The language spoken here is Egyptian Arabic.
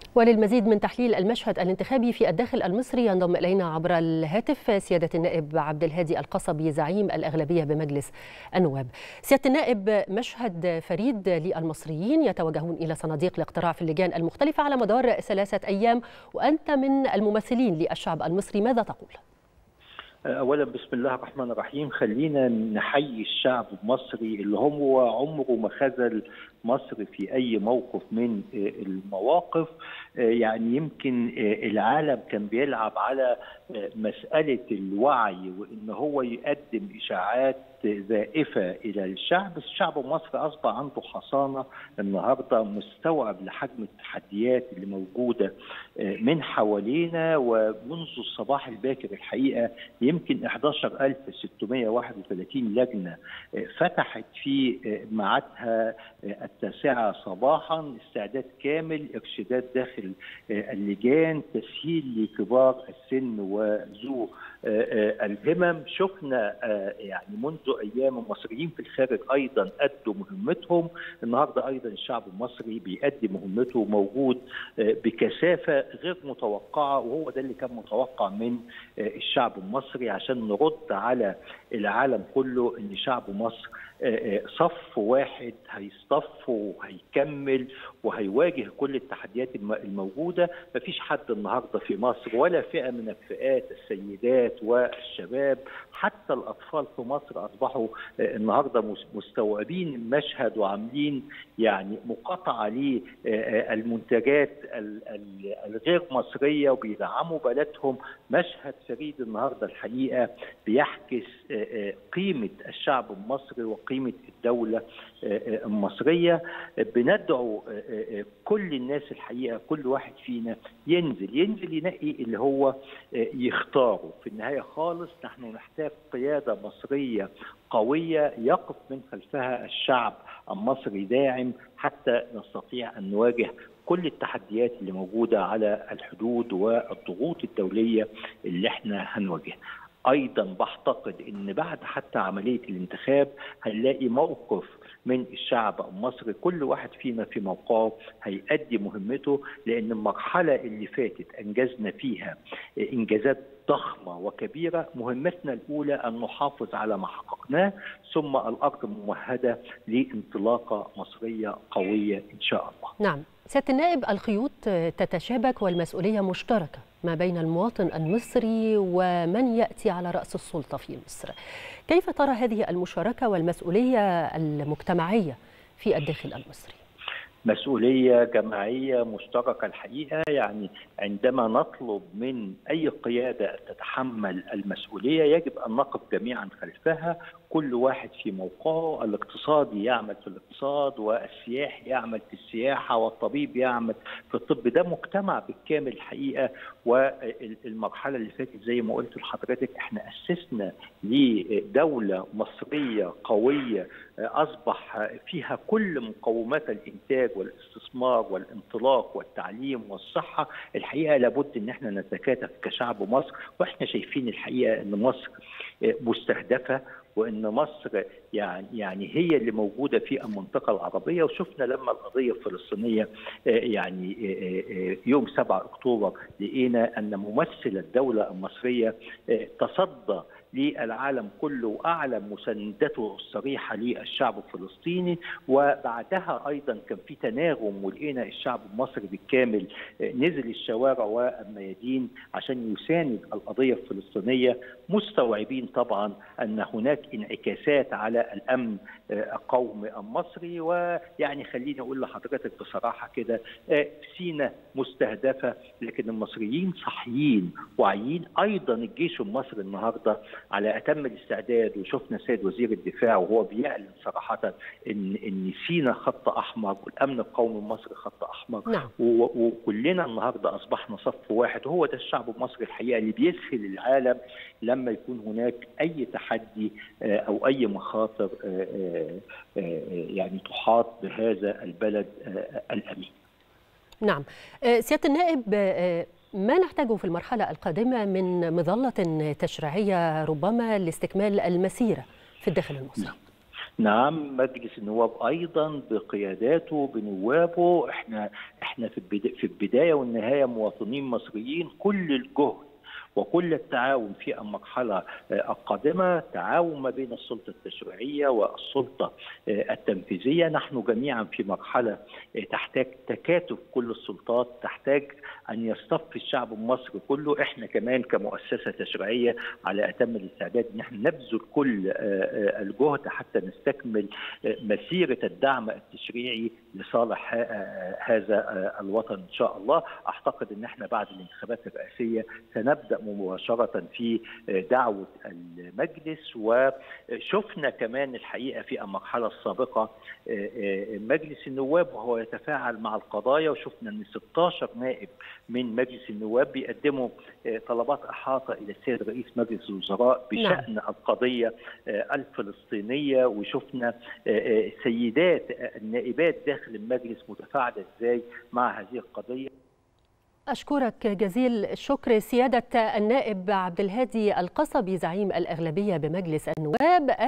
وللمزيد من تحليل المشهد الانتخابي في الداخل المصري ينضم الينا عبر الهاتف سياده النائب عبد الهادي القصبي زعيم الاغلبيه بمجلس النواب. سياده النائب مشهد فريد للمصريين يتوجهون الى صناديق الاقتراع في اللجان المختلفه على مدار ثلاثه ايام وانت من الممثلين للشعب المصري ماذا تقول؟ اولا بسم الله الرحمن الرحيم خلينا نحيي الشعب المصري اللي هو عمره ما خذل مصر في اي موقف من المواقف يعني يمكن العالم كان بيلعب على مساله الوعي وان هو يقدم اشاعات زائفه الى الشعب، الشعب المصري اصبح عنده حصانه النهارده مستوعب لحجم التحديات اللي موجوده من حوالينا ومنذ الصباح الباكر الحقيقه يمكن 11631 لجنه فتحت في ميعادها التاسعه صباحا استعداد كامل ارشادات داخل اللجان تسهيل لكبار السن وذو الهمم شفنا يعني منذ ايام المصريين في الخارج ايضا ادوا مهمتهم النهارده ايضا الشعب المصري بيؤدي مهمته موجود بكثافه غير متوقعه وهو ده اللي كان متوقع من الشعب المصري عشان نرد على العالم كله ان شعب مصر صف واحد هيصطف وهيكمل وهيواجه كل التحديات الموجوده مفيش حد النهارده في مصر ولا فئه من الفئات السيدات والشباب حتى الاطفال في مصر اصبحوا النهارده مستوعبين المشهد وعاملين يعني مقاطعه للمنتجات الغير مصريه وبيدعموا بلدهم مشهد فريد النهارده الحقيقه بيعكس قيمه الشعب المصري وقيمه الدوله المصريه بندعو كل الناس الحقيقه كل واحد فينا ينزل ينزل ينقي اللي هو يختاره في النهايه خالص نحن نحتاج قياده مصريه قويه يقف من خلفها الشعب المصري داعم حتى نستطيع ان نواجه كل التحديات اللي موجوده على الحدود والضغوط الدوليه اللي احنا هنواجهها. ايضا بعتقد ان بعد حتى عمليه الانتخاب هنلاقي موقف من الشعب المصري كل واحد فينا في موقعه هيأدي مهمته لان المرحله اللي فاتت انجزنا فيها انجازات ضخمه وكبيره مهمتنا الاولى ان نحافظ على ما حققناه ثم الارض ممهده لانطلاقه مصريه قويه ان شاء الله. نعم سياده النائب الخيوط تتشابك والمسؤوليه مشتركه ما بين المواطن المصري ومن ياتي على راس السلطه في مصر. كيف ترى هذه المشاركه والمسؤوليه المجتمعيه في الداخل المصري؟ مسؤوليه جماعيه مشتركه الحقيقه يعني عندما نطلب من اي قياده تتحمل المسؤوليه يجب ان نقف جميعا خلفها كل واحد في موقعه الاقتصادي يعمل في الاقتصاد والسياح يعمل في السياحه والطبيب يعمل في الطب ده مجتمع بالكامل الحقيقه والمرحله اللي فاتت زي ما قلت لحضرتك احنا اسسنا لدوله مصريه قويه اصبح فيها كل مقومات الانتاج والاستثمار والانطلاق والتعليم والصحه الحقيقه لابد ان احنا نتكاتف كشعب مصر واحنا شايفين الحقيقه ان مصر مستهدفه وان مصر يعني يعني هي اللي موجوده في المنطقه العربيه وشفنا لما القضيه الفلسطينيه يعني يوم 7 اكتوبر لقينا ان ممثل الدوله المصريه تصدى للعالم كله واعلن مساندته الصريحه للشعب الفلسطيني وبعدها ايضا كان في تناغم ولقينا الشعب المصري بالكامل نزل الشوارع والميادين عشان يساند القضيه الفلسطينيه مستوعبين طبعا ان هناك انعكاسات على الامن القومي المصري ويعني خليني اقول لحضرتك بصراحه كده سينا مستهدفه لكن المصريين صحيين واعيين ايضا الجيش المصري النهارده على اتم الاستعداد وشفنا سيد وزير الدفاع وهو بيعلن صراحه ان ان سينا خط احمر والامن القومي المصري خط احمر نعم. وكلنا النهارده اصبحنا صف واحد وهو ده الشعب المصري الحقيقه اللي بيسهل العالم لما يكون هناك اي تحدي او اي مخاطر يعني تحاط بهذا البلد الامين. نعم سياده النائب ما نحتاجه في المرحلة القادمة من مظلة تشريعية ربما لاستكمال المسيرة في الداخل المصري؟ نعم. نعم مجلس النواب ايضا بقياداته بنوابه احنا احنا في في البدايه والنهايه مواطنين مصريين كل الجهد وكل التعاون في المرحلة القادمة تعاون ما بين السلطة التشريعية والسلطة التنفيذية نحن جميعا في مرحلة تحتاج تكاتف كل السلطات تحتاج أن يصطف الشعب المصري كله إحنا كمان كمؤسسة تشريعية على أتم الاستعداد أن احنا نبذل كل الجهد حتى نستكمل مسيرة الدعم التشريعي لصالح هذا الوطن إن شاء الله أعتقد أن احنا بعد الانتخابات الرئاسية سنبدأ مباشرة في دعوة المجلس وشفنا كمان الحقيقة في المرحلة السابقة مجلس النواب وهو يتفاعل مع القضايا وشفنا أن 16 نائب من مجلس النواب بيقدموا طلبات إحاطة إلى السيد رئيس مجلس الوزراء بشأن نعم. القضية الفلسطينية وشفنا سيدات النائبات داخل المجلس متفاعلة إزاي مع هذه القضية أشكرك جزيل الشكر سيادة النائب عبد الهادي القصبي زعيم الأغلبية بمجلس النواب